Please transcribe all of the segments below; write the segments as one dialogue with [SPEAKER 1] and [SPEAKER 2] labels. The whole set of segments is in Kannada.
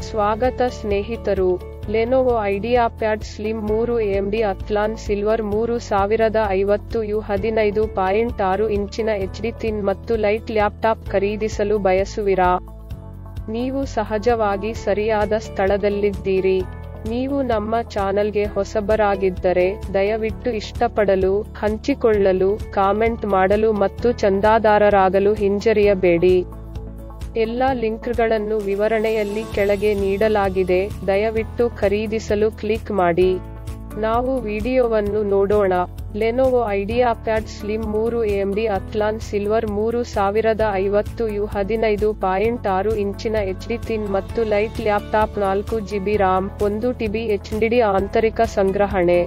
[SPEAKER 1] ಸ್ವಾಗತ ಸ್ನೇಹಿತರು ಲೆನೋವೊ ಐಡಿಯಾಪ್ಯಾಡ್ ಸ್ಲಿಮ್ ಮೂರು ಎಎಂಡಿ ಅಥ್ಲಾನ್ ಸಿಲ್ವರ್ ಮೂರು ಸಾವಿರದ ಐವತ್ತು ಯು ಹದಿನೈದು ಪಾಯಿಂಟ್ ಆರು ಇಂಚಿನ ಎಚ್ಡಿ ಥಿನ್ ಮತ್ತು ಲೈಟ್ ಲ್ಯಾಪ್ಟಾಪ್ ಖರೀದಿಸಲು ಬಯಸುವಿರಾ ನೀವು ಸಹಜವಾಗಿ ಸರಿಯಾದ ಸ್ಥಳದಲ್ಲಿದ್ದೀರಿ ನೀವು ನಮ್ಮ ಚಾನಲ್ಗೆ ಹೊಸಬರಾಗಿದ್ದರೆ ದಯವಿಟ್ಟು ಇಷ್ಟಪಡಲು ಹಂಚಿಕೊಳ್ಳಲು ಕಾಮೆಂಟ್ ಮಾಡಲು ಮತ್ತು ಚಂದಾದಾರರಾಗಲು ಹಿಂಜರಿಯಬೇಡಿ ಎಲ್ಲ ಲಿಂಕ್ಗಳನ್ನು ವಿವರಣೆಯಲ್ಲಿ ಕೆಳಗೆ ನೀಡಲಾಗಿದೆ ದಯವಿಟ್ಟು ಖರೀದಿಸಲು ಕ್ಲಿಕ್ ಮಾಡಿ ನಾವು ವಿಡಿಯೋವನ್ನು ನೋಡೋಣ ಲೆನೋವೊ ಐಡಿಯಾಪ್ಯಾಡ್ ಸ್ಲಿಮ್ ಮೂರು ಎಎಂಡಿ ಅಥ್ಲಾನ್ ಸಿಲ್ವರ್ ಮೂರು ಸಾವಿರದ ಐವತ್ತು ಯು ಹದಿನೈದು ಪಾಯಿಂಟ್ ಆರು ಇಂಚಿನ ಎಚ್ಡಿ ಥಿನ್ ಮತ್ತು ಲೈಟ್ ಲ್ಯಾಪ್ಟಾಪ್ ನಾಲ್ಕು ಜಿಬಿ ರಾಮ್ ಒಂದು ಟಿಬಿ ಎಚ್ಡಿಡಿ ಆಂತರಿಕ ಸಂಗ್ರಹಣೆ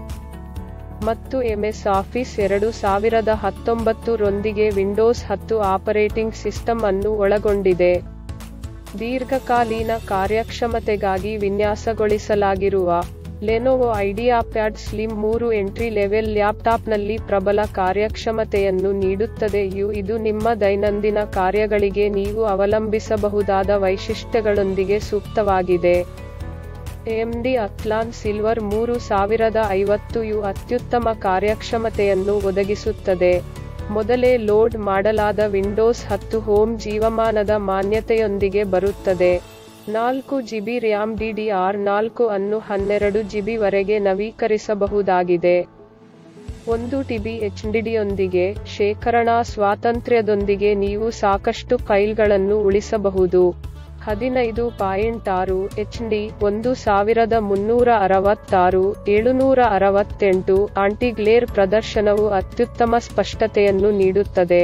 [SPEAKER 1] ಮತ್ತು ಎಂಎಸ್ ಆಫೀಸ್ ಎರಡು ಸಾವಿರದ ಹತ್ತೊಂಬತ್ತು ರೊಂದಿಗೆ ವಿಂಡೋಸ್ ಹತ್ತು ಆಪರೇಟಿಂಗ್ ಸಿಸ್ಟಮ್ ಅನ್ನು ಒಳಗೊಂಡಿದೆ ದೀರ್ಘಕಾಲೀನ ಕಾರ್ಯಕ್ಷಮತೆಗಾಗಿ ವಿನ್ಯಾಸಗೊಳಿಸಲಾಗಿರುವ ಲೆನೋವೊ ಐಡಿಯಾಪ್ಯಾಡ್ ಸ್ಲಿಮ್ ಮೂರು ಎಂಟ್ರಿ ಲೆವೆಲ್ ಲ್ಯಾಪ್ಟಾಪ್ನಲ್ಲಿ ಪ್ರಬಲ ಕಾರ್ಯಕ್ಷಮತೆಯನ್ನು ನೀಡುತ್ತದೆ ಯು ಇದು ನಿಮ್ಮ ದೈನಂದಿನ ಕಾರ್ಯಗಳಿಗೆ ನೀವು ಅವಲಂಬಿಸಬಹುದಾದ ವೈಶಿಷ್ಟ್ಯಗಳೊಂದಿಗೆ ಸೂಕ್ತವಾಗಿದೆ ಎಎಂಡಿ ಅಥ್ಲಾನ್ ಸಿಲ್ವರ್ ಮೂರು ಸಾವಿರದ ಐವತ್ತು ಯು ಅತ್ಯುತ್ತಮ ಕಾರ್ಯಕ್ಷಮತೆಯನ್ನು ಒದಗಿಸುತ್ತದೆ ಮೊದಲೇ ಲೋಡ್ ಮಾಡಲಾದ ವಿಂಡೋಸ್ ಹತ್ತು ಹೋಮ್ ಜೀವಮಾನದ ಮಾನ್ಯತೆಯೊಂದಿಗೆ ಬರುತ್ತದೆ ನಾಲ್ಕು ಜಿಬಿ ರ್ಯಾಮ್ ಡಿಡಿಆರ್ ನಾಲ್ಕು ಅನ್ನು ಹನ್ನೆರಡು ಜಿಬಿ ವರೆಗೆ ನವೀಕರಿಸಬಹುದಾಗಿದೆ ಒಂದು ಟಿಬಿ ಎಚ್ಡಿಡಿಯೊಂದಿಗೆ ಶೇಖರಣಾ ಸ್ವಾತಂತ್ರ್ಯದೊಂದಿಗೆ ನೀವು ಸಾಕಷ್ಟು ಫೈಲ್ಗಳನ್ನು ಉಳಿಸಬಹುದು ಹದಿನೈದು ಪಾಯಿಂಟ್ ಆರು ಎಚ್ಡಿ ಒಂದು ಸಾವಿರದ ಮುನ್ನೂರ ಅರವತ್ತಾರು ಏಳುನೂರ ಅರವತ್ತೆಂಟು ಆಂಟಿಗ್ಲೇರ್ ಪ್ರದರ್ಶನವು ಅತ್ಯುತ್ತಮ ಸ್ಪಷ್ಟತೆಯನ್ನು ನೀಡುತ್ತದೆ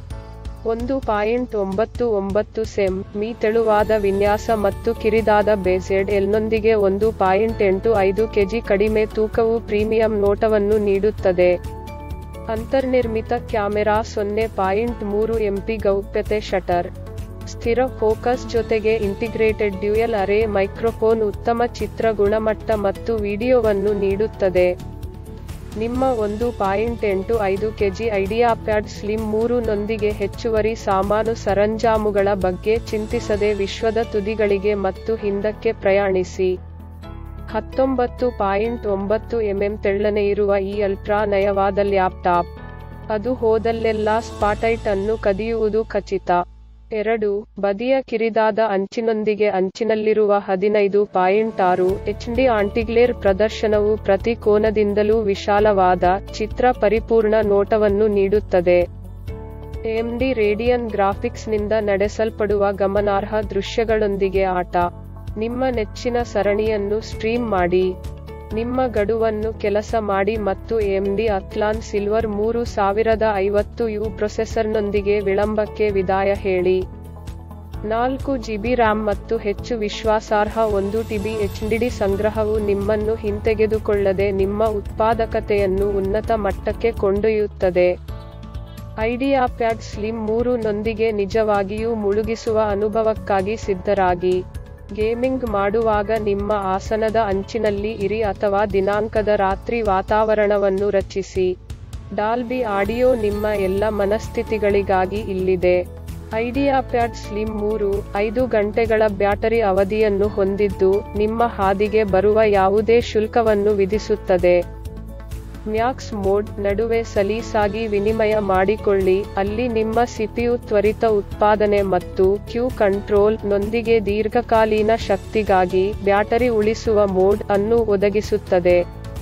[SPEAKER 1] ಒಂದು ಪಾಯಿಂಟ್ ಒಂಬತ್ತು ಒಂಬತ್ತು ಸೆಂ ಮೀ ತೆಳುವಾದ ವಿನ್ಯಾಸ ಮತ್ತು ಕಿರಿದಾದ ಬೇಸೆಡ್ ಎಲ್ನೊಂದಿಗೆ ಒಂದು ಪಾಯಿಂಟ್ ಎಂಟು ಐದು ಕೆಜಿ ಕಡಿಮೆ ತೂಕವು ಪ್ರೀಮಿಯಂ ನೋಟವನ್ನು ನೀಡುತ್ತದೆ ಅಂತರ್ನಿರ್ಮಿತ ಕ್ಯಾಮೆರಾ ಸೊನ್ನೆ ಪಾಯಿಂಟ್ ಮೂರು ಎಂಪಿ ಗೌಪ್ಯತೆ ಶಟರ್ ಸ್ಥಿರ ಫೋಕಸ್ ಜೊತೆಗೆ ಇಂಟಿಗ್ರೇಟೆಡ್ ಡ್ಯೂಯಲ್ ಅರೇ ಮೈಕ್ರೋಫೋನ್ ಉತ್ತಮ ಚಿತ್ರ ಗುಣಮಟ್ಟ ಮತ್ತು ವಿಡಿಯೋವನ್ನು ನೀಡುತ್ತದೆ ನಿಮ್ಮ ಒಂದು ಪಾಯಿಂಟ್ ಎಂಟು ಐದು ಕೆಜಿ ಐಡಿಯಾಪ್ಯಾಡ್ ಸ್ಲಿಮ್ ಮೂರು ನೊಂದಿಗೆ ಹೆಚ್ಚುವರಿ ಸಾಮಾನು ಸರಂಜಾಮುಗಳ ಬಗ್ಗೆ ಚಿಂತಿಸದೆ ವಿಶ್ವದ ತುದಿಗಳಿಗೆ ಮತ್ತು ಹಿಂದಕ್ಕೆ ಪ್ರಯಾಣಿಸಿ ಹತ್ತೊಂಬತ್ತು ಪಾಯಿಂಟ್ ಒಂಬತ್ತು ಎಂಎಂ ತೆಳ್ಳನೆಯಿರುವ ಈ ಅಲ್ಟ್ರಾ ನಯವಾದ ಲ್ಯಾಪ್ಟಾಪ್ ಅದು ಹೋದಲ್ಲೆಲ್ಲ ಸ್ಪಾಟೈಟ್ ಅನ್ನು ಕದಿಯುವುದು ಖಚಿತ ಎರಡು ಬದಿಯ ಕಿರಿದಾದ ಅಂಚಿನೊಂದಿಗೆ ಅಂಚಿನಲ್ಲಿರುವ ಹದಿನೈದು ಪಾಯಿಂಟ್ ಆರು ಎಚ್ಡಿ ಆಂಟಿಗ್ಲೇರ್ ಪ್ರದರ್ಶನವು ಪ್ರತಿ ಕೋನದಿಂದಲೂ ವಿಶಾಲವಾದ ಚಿತ್ರ ಪರಿಪೂರ್ಣ ನೋಟವನ್ನು ನೀಡುತ್ತದೆ ಎಎಂಡಿ ರೇಡಿಯನ್ ಗ್ರಾಫಿಕ್ಸ್ನಿಂದ ನಡೆಸಲ್ಪಡುವ ಗಮನಾರ್ಹ ದೃಶ್ಯಗಳೊಂದಿಗೆ ಆಟ ನಿಮ್ಮ ನೆಚ್ಚಿನ ಸರಣಿಯನ್ನು ಸ್ಟ್ರೀಮ್ ಮಾಡಿ ನಿಮ್ಮ ಗಡುವನ್ನು ಕೆಲಸ ಮಾಡಿ ಮತ್ತು ಎಎಂಡಿ ಅಥ್ಲಾನ್ ಸಿಲ್ವರ್ ಮೂರು ಸಾವಿರದ ಐವತ್ತು ಯು ಪ್ರೊಸೆಸರ್ನೊಂದಿಗೆ ವಿಳಂಬಕ್ಕೆ ವಿದಾಯ ಹೇಳಿ ನಾಲ್ಕು ಜಿಬಿ ರ್ಯಾಮ್ ಮತ್ತು ಹೆಚ್ಚು ವಿಶ್ವಾಸಾರ್ಹ ಒಂದು ಟಿಬಿ ಎಚ್ಡಿಡಿ ಸಂಗ್ರಹವು ನಿಮ್ಮನ್ನು ಹಿಂತೆಗೆದುಕೊಳ್ಳದೆ ನಿಮ್ಮ ಉತ್ಪಾದಕತೆಯನ್ನು ಉನ್ನತ ಮಟ್ಟಕ್ಕೆ ಕೊಂಡೊಯ್ಯುತ್ತದೆ ಐಡಿಯಾಪ್ಯಾಡ್ ಸ್ಲಿಮ್ ಮೂರು ನೊಂದಿಗೆ ನಿಜವಾಗಿಯೂ ಮುಳುಗಿಸುವ ಅನುಭವಕ್ಕಾಗಿ ಸಿದ್ಧರಾಗಿ ಗೇಮಿಂಗ್ ಮಾಡುವಾಗ ನಿಮ್ಮ ಆಸನದ ಅಂಚಿನಲ್ಲಿ ಇರಿ ಅಥವಾ ದಿನಾಂಕದ ರಾತ್ರಿ ವಾತಾವರಣವನ್ನು ರಚಿಸಿ ಡಾಲ್ಬಿ ಆಡಿಯೋ ನಿಮ್ಮ ಎಲ್ಲ ಮನಸ್ಥಿತಿಗಳಿಗಾಗಿ ಇಲ್ಲಿದೆ ಐಡಿಯಾಪ್ಯಾಡ್ ಸ್ಲಿಮ್ ಮೂರು ಐದು ಗಂಟೆಗಳ ಬ್ಯಾಟರಿ ಅವಧಿಯನ್ನು ಹೊಂದಿದ್ದು ನಿಮ್ಮ ಹಾದಿಗೆ ಬರುವ ಯಾವುದೇ ಶುಲ್ಕವನ್ನು ವಿಧಿಸುತ್ತದೆ ಮ್ಯಾಕ್ಸ್ ಮೋಡ್ ನಡುವೆ ಸಲೀಸಾಗಿ ವಿನಿಮಯ ಮಾಡಿಕೊಳ್ಳಿ ಅಲ್ಲಿ ನಿಮ್ಮ ಸಿಪಿಯು ತ್ವರಿತ ಉತ್ಪಾದನೆ ಮತ್ತು ಕ್ಯೂ ಕಂಟ್ರೋಲ್ ನೊಂದಿಗೆ ದೀರ್ಘಕಾಲೀನ ಶಕ್ತಿಗಾಗಿ ಬ್ಯಾಟರಿ ಉಳಿಸುವ ಮೋಡ್ ಅನ್ನು ಒದಗಿಸುತ್ತದೆ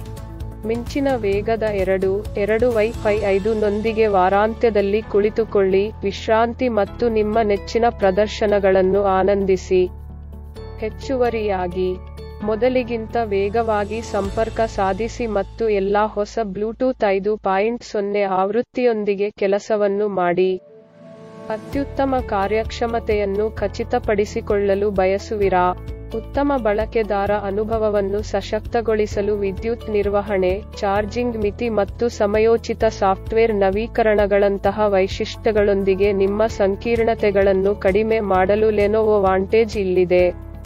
[SPEAKER 1] ಮಿಂಚಿನ ವೇಗದ ಎರಡು ಎರಡು ವೈಫೈ ಐದು ನೊಂದಿಗೆ ವಾರಾಂತ್ಯದಲ್ಲಿ ಕುಳಿತುಕೊಳ್ಳಿ ವಿಶ್ರಾಂತಿ ಮತ್ತು ನಿಮ್ಮ ನೆಚ್ಚಿನ ಪ್ರದರ್ಶನಗಳನ್ನು ಆನಂದಿಸಿ ಹೆಚ್ಚುವರಿಯಾಗಿ ಮೊದಲಿಗಿಂತ ವೇಗವಾಗಿ ಸಂಪರ್ಕ ಸಾಧಿಸಿ ಮತ್ತು ಎಲ್ಲಾ ಹೊಸ ಬ್ಲೂಟೂತ್ ಐದು ಪಾಯಿಂಟ್ ಸೊನ್ನೆ ಆವೃತ್ತಿಯೊಂದಿಗೆ ಕೆಲಸವನ್ನು ಮಾಡಿ ಅತ್ಯುತ್ತಮ ಕಾರ್ಯಕ್ಷಮತೆಯನ್ನು ಖಚಿತಪಡಿಸಿಕೊಳ್ಳಲು ಬಯಸುವಿರಾ ಉತ್ತಮ ಬಳಕೆದಾರ ಅನುಭವವನ್ನು ಸಶಕ್ತಗೊಳಿಸಲು ವಿದ್ಯುತ್ ನಿರ್ವಹಣೆ ಚಾರ್ಜಿಂಗ್ ಮಿತಿ ಮತ್ತು ಸಮಯೋಚಿತ ಸಾಫ್ಟ್ವೇರ್ ನವೀಕರಣಗಳಂತಹ ವೈಶಿಷ್ಟ್ಯಗಳೊಂದಿಗೆ ನಿಮ್ಮ ಸಂಕೀರ್ಣತೆಗಳನ್ನು ಕಡಿಮೆ ಮಾಡಲು ಲೆನೋವೊ ವಾಂಟೇಜ್ ಇಲ್ಲಿದೆ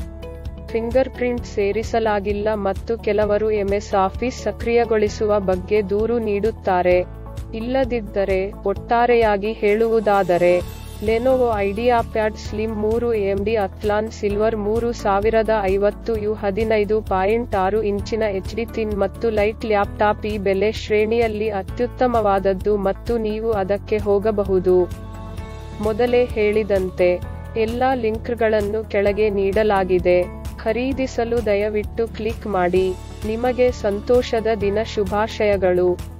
[SPEAKER 1] ಫಿಂಗರ್ ಪ್ರಿಂಟ್ ಸೇರಿಸಲಾಗಿಲ್ಲ ಮತ್ತು ಕೆಲವರು ಎಂಎಸ್ ಆಫೀಸ್ ಸಕ್ರಿಯಗೊಳಿಸುವ ಬಗ್ಗೆ ದೂರು ನೀಡುತ್ತಾರೆ ಇಲ್ಲದಿದ್ದರೆ ಒಟ್ಟಾರೆಯಾಗಿ ಹೇಳುವುದಾದರೆ ಲೆನೋವೊ ಐಡಿಯಾ ಪ್ಯಾಡ್ ಸ್ಲಿಮ್ ಮೂರು ಎಮ್ಡಿ ಅಥ್ಲಾನ್ ಸಿಲ್ವರ್ ಮೂರು ಸಾವಿರದ ಐವತ್ತು ಯು ಹದಿನೈದು ಪಾಯಿಂಟ್ ಆರು ಇಂಚಿನ ಎಚ್ಡಿ ಥಿನ್ ಮತ್ತು ಲೈಟ್ ಲ್ಯಾಪ್ಟಾಪ್ ಈ ಬೆಲೆ ಶ್ರೇಣಿಯಲ್ಲಿ ಅತ್ಯುತ್ತಮವಾದದ್ದು ಮತ್ತು ನೀವು ಅದಕ್ಕೆ ಹೋಗಬಹುದು ಮೊದಲೇ ಹೇಳಿದಂತೆ ಎಲ್ಲಾ ಲಿಂಕ್ಗಳನ್ನು ಕೆಳಗೆ ನೀಡಲಾಗಿದೆ ಖರೀದಿಸಲು ದಯವಿಟ್ಟು ಕ್ಲಿಕ್ ಮಾಡಿ ನಿಮಗೆ ಸಂತೋಷದ ದಿನ ಶುಭಾಶಯಗಳು